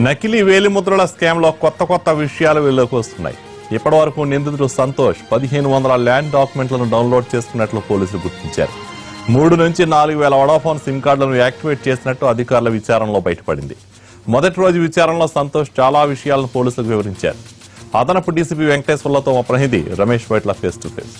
నకిలీ వేలిముద్రల స్కామ్లో కొత్త కొత్త విషయాలు వెలుగులోకి వస్తున్నాయి ఇప్పటి వరకు నిందితుడు సంతోష్ పదిహేను వందల ల్యాండ్ డాక్యుమెంట్లను డౌన్లోడ్ చేసుకున్నట్లు పోలీసులు గుర్తించారు మూడు నుంచి నాలుగు వేల వడాఫోన్ సిమ్ కార్డులను యాక్టివేట్ చేసినట్టు అధికారుల విచారణలో బయటపడింది మొదటి రోజు విచారణలో సంతోష్ చాలా విషయాలను పోలీసులకు వివరించారు అదనపు డీసీపీ వెంకటేశ్వర్లతో మా ప్రతినిధి Ramesh Vaitla face to face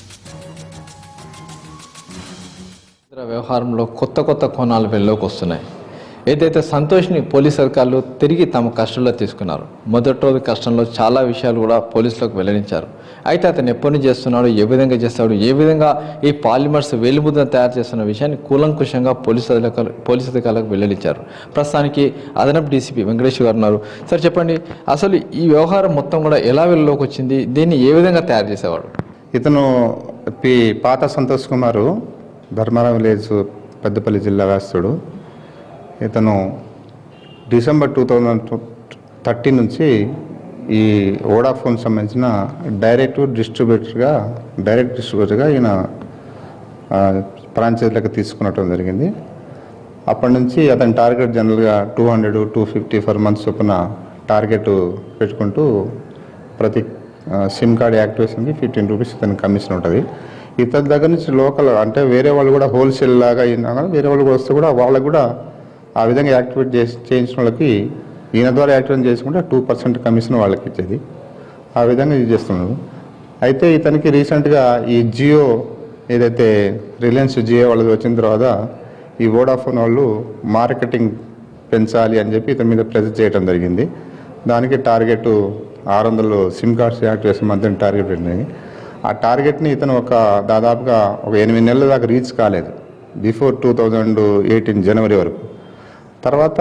ఇతర వ్యవహారంలో కొత్త కొత్త కోణాలు వెల్లోకి వస్తున్నాయి ఏదైతే సంతోష్ని పోలీస్ అధికారులు తిరిగి తమ కష్టంలో తీసుకున్నారు మొదటి రోజు కష్టంలో చాలా విషయాలు కూడా పోలీసులకు వెల్లడించారు అయితే అతను ఎప్పటి నుంచి చేస్తున్నాడు ఏ విధంగా చేస్తాడు ఏ విధంగా ఈ పాలిమర్స్ వేలిముద్రను తయారు చేస్తున్న విషయాన్ని కూలంకుషంగా పోలీసు అధికారులు పోలీసు అధికారులకు వెల్లడించారు ప్రస్తుతానికి అదనపు డీసీపీ వెంకటేష్ గారు ఉన్నారు సార్ చెప్పండి అసలు ఈ వ్యవహారం మొత్తం కూడా ఎలా వెలుగులోకి వచ్చింది దీన్ని ఏ విధంగా తయారు చేసేవాడు ఇతను పి పాత సంతోష్ కుమారు ధర్మారం విలేజ్ పెద్దపల్లి జిల్లా వాస్తుడు ఇతను డిసెంబర్ టూ థౌజండ్ థర్టీన్ నుంచి ఈ వోడాఫోన్ సంబంధించిన డైరెక్ట్ డిస్ట్రిబ్యూటర్గా డైరెక్ట్ డిస్ట్రిబ్యూటర్గా ఈయన ఆ, ఫ్రాంచైజీలకు తీసుకున్నటం జరిగింది అప్పటి నుంచి అతని టార్గెట్ జనరల్గా two hundred two fifty for months చొప్పున టార్గెట్ పెట్టుకుంటూ ప్రతి ఆ, సిమ్ కార్డ్ యాక్టివేషన్కి ఫిఫ్టీన్ రూపీస్ ఇతని కమిషన్ ఉంటుంది ఇతని దగ్గర నుంచి లోకల్ అంటే వేరే వాళ్ళు కూడా హోల్సేల్ లాగా అయినా కానీ వేరే వాళ్ళు కూడా వస్తే కూడా వాళ్ళకు కూడా ఆ విధంగా యాక్టివేట్ చేసి చేయించిన వాళ్ళకి ఈయన ద్వారా యాక్టివేట్ చేసుకుంటే టూ పర్సెంట్ కమిషన్ వాళ్ళకి ఇచ్చేది ఆ విధంగా ఇది చేస్తున్నాడు అయితే ఇతనికి రీసెంట్గా ఈ జియో ఏదైతే రిలయన్స్ జియో వాళ్ళది వచ్చిన తర్వాత ఈ వోడాఫోన్ వాళ్ళు మార్కెటింగ్ పెంచాలి అని చెప్పి ఇతని మీద ప్రెజర్ చేయడం జరిగింది దానికి టార్గెట్ ఆరు వందలు సిమ్ కార్డ్స్ యాక్టివేషన్ మంత్ని టార్గెట్ పెట్టింది ఆ టార్గెట్ని ఇతను ఒక దాదాపుగా ఒక ఎనిమిది నెలల దాకా రీచ్ కాలేదు బిఫోర్ టూ థౌజండ్ ఎయిటీన్ జనవరి వరకు తర్వాత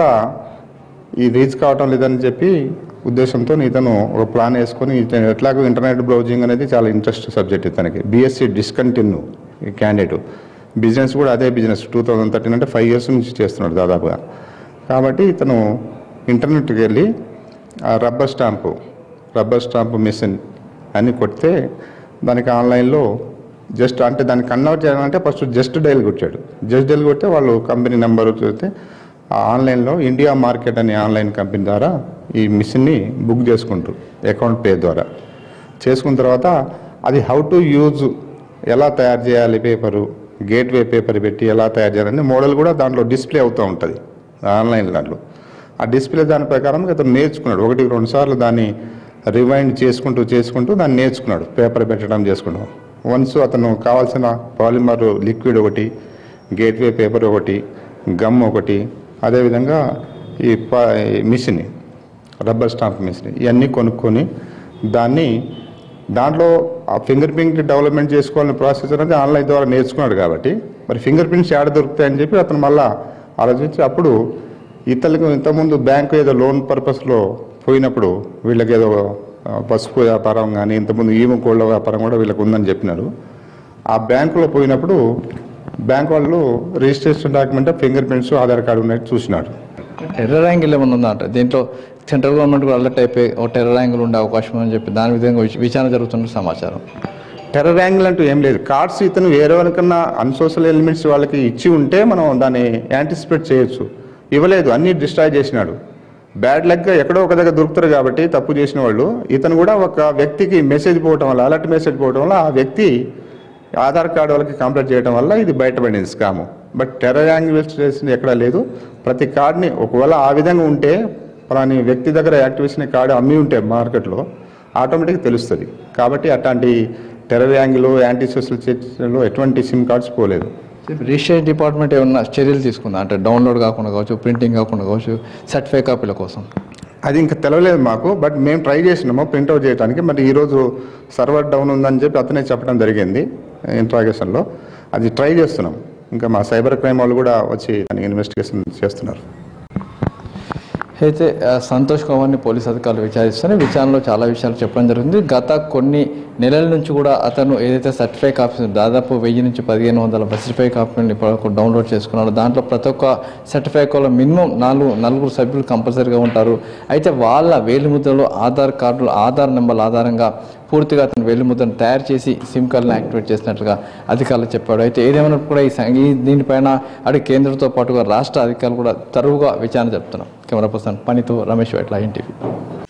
ఈ రీచ్ కావటం లేదని చెప్పి ఉద్దేశంతో ఇతను ఒక ప్లాన్ వేసుకొని ఇతను ఎట్లాగో ఇంటర్నెట్ బ్రౌజింగ్ అనేది చాలా ఇంట్రెస్ట్ సబ్జెక్ట్ ఇతనికి బీఎస్సీ డిస్కంటిన్యూ ఈ క్యాండిడేట్ బిజినెస్ కూడా అదే బిజినెస్ టూ థౌజండ్ థర్టీన్ అంటే ఫైవ్ ఇయర్స్ నుంచి చేస్తున్నాడు దాదాపుగా కాబట్టి ఇతను ఇంటర్నెట్కి వెళ్ళి ఆ rubber stamp rubber stamp machine అన్ని కొడితే దానికి ఆన్లైన్లో జస్ట్ అంటే దాన్ని కన్వర్ట్ చేయాలంటే ఫస్ట్ జస్ట్ డైల్ కొట్టాడు జస్ట్ డైల్ కొడితే వాళ్ళు కంపెనీ నెంబర్ చూస్తే ఆ ఆన్లైన్లో ఇండియా మార్కెట్ అనే ఆన్లైన్ కంపెనీ ద్వారా ఈ మిషన్ని బుక్ చేసుకుంటారు అకౌంట్ పే ద్వారా చేసుకున్న తర్వాత అది హౌ టు యూజ్ ఎలా తయారు చేయాలి పేపరు గేట్వే పేపర్ పెట్టి ఎలా తయారు చేయాలని మోడల్ కూడా దాంట్లో డిస్ప్లే అవుతూ ఉంటుంది ఆన్లైన్ దాంట్లో ఆ డిస్ప్లే దాని ప్రకారం ఇతను నేర్చుకున్నాడు ఒకటి రెండు సార్లు దాన్ని రివైండ్ చేసుకుంటూ చేసుకుంటూ దాన్ని నేర్చుకున్నాడు పేపర్ పెట్టడం చేసుకున్నాడు వన్స్ అతను కావాల్సిన పాలిమర్ లిక్విడ్ ఒకటి గేట్వే పేపర్ ఒకటి గమ్ ఒకటి అదేవిధంగా ఈ ప ఈ మిషన్ రబ్బర్ స్టాంప్ మిషన్ ఇవన్నీ కొనుక్కొని దాన్ని దాంట్లో ఆ ఫింగర్ ప్రింట్ డెవలప్మెంట్ చేసుకోవాలనే ప్రాసెస్ అనేది ఆన్లైన్ ద్వారా నేర్చుకున్నాడు కాబట్టి మరి ఫింగర్ ప్రింట్స్ ఏడ దొరుకుతాయని చెప్పి అతను మళ్ళా ఆలోచించి అప్పుడు ఇతరులకు ఇంతకుముందు బ్యాంకు ఏదో లోన్ పర్పస్లో పోయినప్పుడు వీళ్ళకి ఏదో ఆ, పసుపు వ్యాపారం కానీ ఇంతకుముందు ఈమ కోళ్ళ వ్యాపారం కూడా వీళ్ళకి ఉందని చెప్పినారు ఆ బ్యాంకులో పోయినప్పుడు బ్యాంక్ వాళ్ళు registration document fingerprints Aadhaar card ఉన్నట్టు చూసినాడు టెర్రర్ యాంగిల్ ఏమైనా ఉందా అంటే దీంట్లో సెంట్రల్ గవర్నమెంట్ కూడా అలర్ట్ అయిపోయి ఒక టెర్రర్ యాంగిల్ ఉండే అవకాశం అని చెప్పి దాని విధంగా విచ- విచారణ జరుగుతున్న సమాచారం టెర్రర్ యాంగిల్ అంటూ ఏం లేదు కార్డ్స్ ఇతను వేరే వాళ్ళకన్నా అన్సోషల్ ఎలిమెంట్స్ వాళ్ళకి ఇచ్చి ఉంటే మనం దాన్ని యాంటిసిపేట్ చేయొచ్చు ఇవ్వలేదు అన్ని డిస్ట్రాయ్ చేసినాడు బ్యాడ్ లక్గా ఎక్కడో ఒక దగ్గర దొరుకుతారు కాబట్టి తప్పు చేసిన వాళ్ళు ఇతను కూడా ఒక వ్యక్తికి మెసేజ్ పోవటం వల్ల అలర్ట్ మెసేజ్ పోవటం వల్ల ఆ వ్యక్తి ఆధార్ కార్డు వాళ్ళకి కంప్లీట్ చేయడం వల్ల ఇది బయటపడింది స్కాము బట్ టెర్రర్ యాంగిల్ ఎక్కడ లేదు ప్రతి కార్డ్ని ఒకవేళ ఆ విధంగా ఉంటే పలాని వ్యక్తి దగ్గర యాక్టివేషన్ కార్డు అమ్మి ఉంటే మార్కెట్లో ఆటోమేటిక్ తెలుస్తుంది కాబట్టి అట్లాంటి టెర్రర్ యాంగిల్ యాంటీ సోషల్ చర్చలో ఎటువంటి సిమ్ కార్డ్స్ పోలేదు రిజిస్ట్రేషన్ డిపార్ట్మెంట్ ఏమన్నా చర్యలు తీసుకుందా అంటే డౌన్లోడ్ కాకుండా కావచ్చు ప్రింటింగ్ కాకుండా కావచ్చు సర్టిఫై కాపీల కోసం అది ఇంకా తెలవలేదు మాకు బట్ మేము ట్రై చేసినాము ప్రింట్అవుట్ చేయడానికి మరి ఈరోజు సర్వర్ డౌన్ ఉందని చెప్పి అతనే చెప్పడం జరిగింది ఇంట్రాగేషన్లో అది ట్రై చేస్తున్నాం ఇంకా మా సైబర్ క్రైమ్ వాళ్ళు కూడా వచ్చి దానికి ఇన్వెస్టిగేషన్ చేస్తున్నారు అయితే ఆ, సంతోష్ కుమార్ని పోలీస్ అధికారులు విచారిస్తూనే విచారణలో చాలా విషయాలు చెప్పడం జరిగింది గత కొన్ని నెలల నుంచి కూడా అతను ఏదైతే సర్టిఫై కాపీస్ దాదాపు వెయ్యి నుంచి పదిహేను వందల సర్టిఫై కాపీని ఇప్పటివరకు డౌన్లోడ్ చేసుకున్నాడు దాంట్లో ప్రతి ఒక్క సర్టిఫై కాపీలో మినిమం నాలుగు నలుగురు సభ్యులు కంపల్సరీగా ఉంటారు అయితే వాళ్ళ వేలిముద్రలో ఆధార్ కార్డులు ఆధార్ నెంబర్ల ఆధారంగా పూర్తిగా అతను వేలిముద్రను తయారు చేసి సిమ్ కార్డులను యాక్టివేట్ చేసినట్లుగా అధికారులు చెప్పాడు అయితే ఏదేమైనా కూడా ఈ సం- ఈ దీనిపైన అటు కేంద్రంతో పాటుగా రాష్ట్ర అధికారులు కూడా తరువుగా విచారణ చెప్తున్నాం కెమెరా పర్సన్ పనితో రమేష్ వెట్ల ఎన్టీవీ